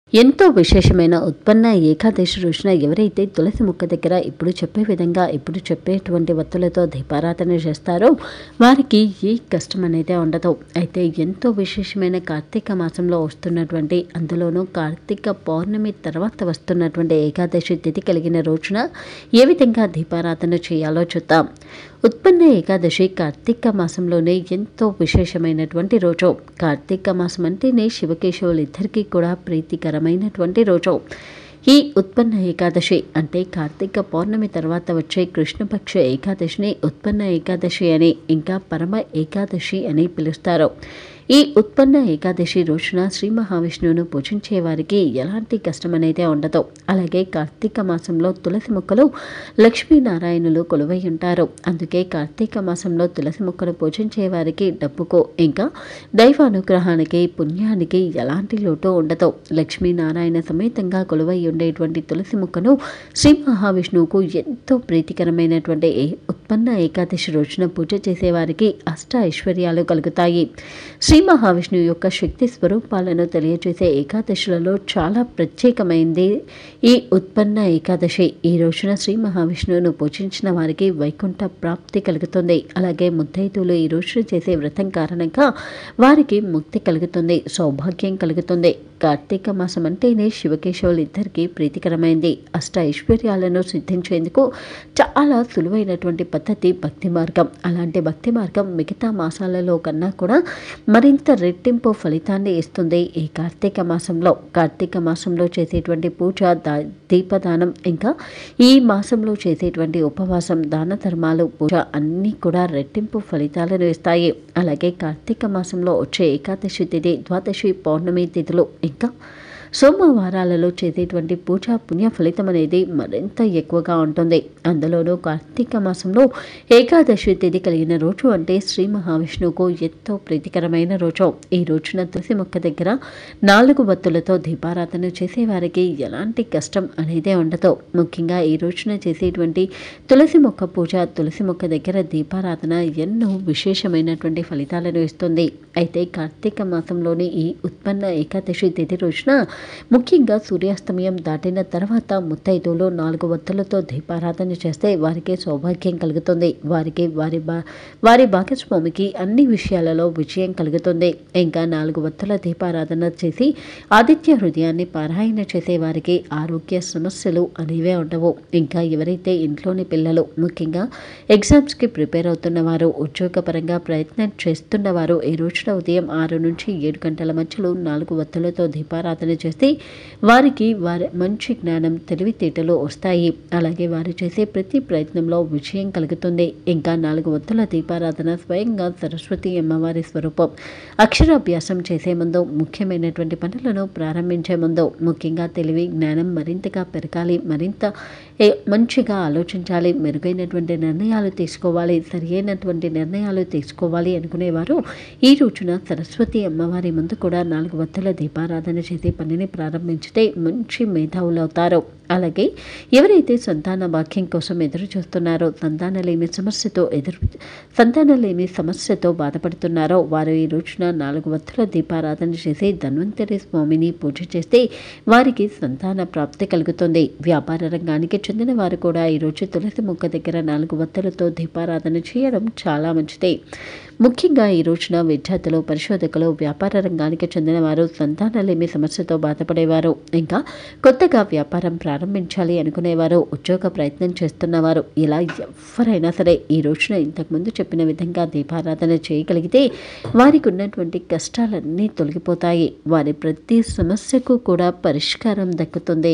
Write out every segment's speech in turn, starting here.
ఎంతో విశేషమైన ఉత్పన్న ఏకాదశి రోజున ఎవరైతే తులసి ముక్క దగ్గర ఇప్పుడు చెప్పే విధంగా ఇప్పుడు చెప్పేటువంటి వత్తులతో దీపారాధన చేస్తారో వారికి ఏ కష్టం అనేది ఉండదు అయితే ఎంతో విశేషమైన కార్తీక మాసంలో వస్తున్నటువంటి అందులోనూ కార్తీక పౌర్ణమి తర్వాత వస్తున్నటువంటి ఏకాదశి తిథి కలిగిన రోజున ఏ విధంగా దీపారాధన చేయాలో చూద్దాం ఉత్పన్న ఏకాదశి కార్తీక మాసంలోనే ఎంతో విశేషమైనటువంటి రోజు కార్తీక మాసం అంటేనే శివకేశవులు ఇద్దరికీ కూడా ప్రీతికరమైనటువంటి రోజు ఈ ఉత్పన్న ఏకాదశి అంటే కార్తీక పౌర్ణమి తర్వాత వచ్చే కృష్ణపక్ష ఏకాదశిని ఉత్పన్న ఏకాదశి అని ఇంకా పరమ ఏకాదశి అని పిలుస్తారు ఈ ఉత్పన్న ఏకాదశి రోజున శ్రీ మహావిష్ణువును పూజించే వారికి ఎలాంటి కష్టం అనేది ఉండదు అలాగే కార్తీక మాసంలో తులసి మొక్కలు లక్ష్మీనారాయణులు కొలువై ఉంటారు అందుకే కార్తీక మాసంలో తులసి మొక్కను పూజించే వారికి డబ్బుకు ఇంకా దైవానుగ్రహానికి పుణ్యానికి ఎలాంటి లోటు ఉండదు లక్ష్మీనారాయణ సమేతంగా కొలువై ఉండేటువంటి తులసి మొక్కను శ్రీ మహావిష్ణువుకు ఎంతో ప్రీతికరమైనటువంటి ఏ ఉత్పన్న ఏకాదశి రోజున పూజ చేసేవారికి అష్ట ఐశ్వర్యాలు కలుగుతాయి శ్రీ మహావిష్ణువు యొక్క శక్తి స్వరూపాలను తెలియజేసే ఏకాదశులలో చాలా ప్రత్యేకమైంది ఈ ఉత్పన్న ఏకాదశి ఈ రోజున శ్రీ మహావిష్ణువును పూజించిన వారికి వైకుంఠ ప్రాప్తి కలుగుతుంది అలాగే ముత్తైదువులు ఈ రోజున చేసే వ్రతం కారణంగా వారికి ముక్తి కలుగుతుంది సౌభాగ్యం కలుగుతుంది కార్తీక మాసం అంటేనే శివకేశవులు ఇద్దరికీ ప్రీతికరమైంది అష్ట ఐశ్వర్యాలను సిద్ధించేందుకు చాలా సులువైనటువంటి పద్ధతి భక్తి మార్గం అలాంటి భక్తి మార్గం మిగతా మాసాలలో కన్నా కూడా మరింత రెట్టింపు ఫలితాన్ని ఇస్తుంది ఈ కార్తీక మాసంలో కార్తీక మాసంలో చేసేటువంటి పూజ దా దీపదానం ఇంకా ఈ మాసంలో చేసేటువంటి ఉపవాసం దాన ధర్మాలు పూజ అన్నీ కూడా రెట్టింపు ఫలితాలను ఇస్తాయి అలాగే కార్తీక మాసంలో వచ్చే ఏకాదశి తిథి ద్వాదశి పౌర్ణమి తిథులు ఇంకా సోమవారాలలో చేసేటువంటి పూజా పుణ్య ఫలితం అనేది మరింత ఎక్కువగా ఉంటుంది అందులోనూ కార్తీక మాసంలో ఏకాదశి తిథి కలిగిన రోజు అంటే శ్రీ మహావిష్ణువుకు ఎంతో ప్రీతికరమైన రోజు ఈ రోజున తులసి మొక్క దగ్గర నాలుగు వత్తులతో దీపారాధన చేసేవారికి ఎలాంటి కష్టం అనేదే ఉండదు ముఖ్యంగా ఈ రోజున చేసేటువంటి తులసి మొక్క పూజ తులసి మొక్క దగ్గర దీపారాధన ఎన్నో విశేషమైనటువంటి ఫలితాలను ఇస్తుంది అయితే కార్తీక మాసంలోని ఈ ఉత్పన్న ఏకాదశి తిథి రోజున ముఖ్యంగా సూర్యాస్తమయం దాటిన తర్వాత ముత్తైదువులు నాలుగు వత్తులతో దీపారాధన చేస్తే వారికి సౌభాగ్యం కలుగుతుంది వారికి వారి బా వారి భాగస్వామికి అన్ని విషయాలలో విజయం కలుగుతుంది ఇంకా నాలుగు వత్తుల దీపారాధన చేసి ఆదిత్య హృదయాన్ని పారాయణ చేసే వారికి ఆరోగ్య సమస్యలు అనేవే ఉండవు ఇంకా ఎవరైతే ఇంట్లోని పిల్లలు ముఖ్యంగా ఎగ్జామ్స్కి ప్రిపేర్ అవుతున్న వారు ఉద్యోగపరంగా ప్రయత్నం చేస్తున్న వారు ఈ రోజున ఉదయం ఆరు నుంచి ఏడు గంటల మధ్యలో నాలుగు వత్తులతో దీపారాధన చేస్తే వారికి వారి మంచి జ్ఞానం తెలివితేటలు వస్తాయి అలాగే వారు చేసే ప్రతి ప్రయత్నంలో విజయం కలుగుతుంది ఇంకా నాలుగు వత్తుల దీపారాధన స్వయంగా సరస్వతి అమ్మవారి స్వరూపం అక్షరాభ్యాసం చేసే ముందు ముఖ్యమైనటువంటి పనులను ప్రారంభించే ముందు ముఖ్యంగా తెలివి జ్ఞానం మరింతగా పెరగాలి మరింత ఏ- మంచిగా ఆలోచించాలి మెరుగైనటువంటి నిర్ణయాలు తీసుకోవాలి సరియైనటువంటి నిర్ణయాలు తీసుకోవాలి అనుకునేవారు ఈ రోజున సరస్వతి అమ్మవారి ముందు కూడా నాలుగు వత్తుల దీపారాధన చేసి పనిని ప్రారంభించితే మంచి మేధావులు అవుతారు అలాగే ఎవరైతే సంతాన భాగ్యం కోసం ఎదురు చూస్తున్నారో సంతాన లేని సమస్యతో ఎదురు సంతాన లేని సమస్యతో బాధపడుతున్నారో వారు ఈ రోజున నాలుగు వత్తుల దీపారాధన చేసి ధన్వంతరి స్వామిని పూజ చేస్తే వారికి సంతాన ప్రాప్తి కలుగుతుంది వ్యాపార రంగానికి చెందిన వారు కూడా ఈరోజు తులసి మొక్క దగ్గర నాలుగు వత్తులతో దీపారాధన చేయడం చాలా మంచిది ముఖ్యంగా ఈ రోజున విద్యార్థులు పరిశోధకులు వ్యాపార రంగానికి చెందిన వారు సంతానలేమి సమస్యతో బాధపడేవారు ఇంకా కొత్తగా వ్యాపారం ప్రారంభించాలి అనుకునేవారు ఉద్యోగ ప్రయత్నం చేస్తున్నవారు ఇలా ఎవరైనా సరే ఈ రోజున ఇంతకుముందు చెప్పిన విధంగా దీపారాధన చేయగలిగితే వారికి ఉన్నటువంటి కష్టాలన్నీ తొలగిపోతాయి వారి ప్రతి సమస్యకు కూడా పరిష్కారం దక్కుతుంది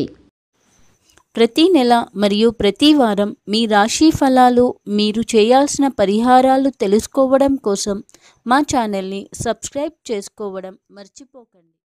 ప్రతి నెల మరియు ప్రతి వారం మీ రాశి ఫలాలు మీరు చేయాల్సిన పరిహారాలు తెలుసుకోవడం కోసం మా ఛానల్ని సబ్స్క్రైబ్ చేసుకోవడం మర్చిపోకండి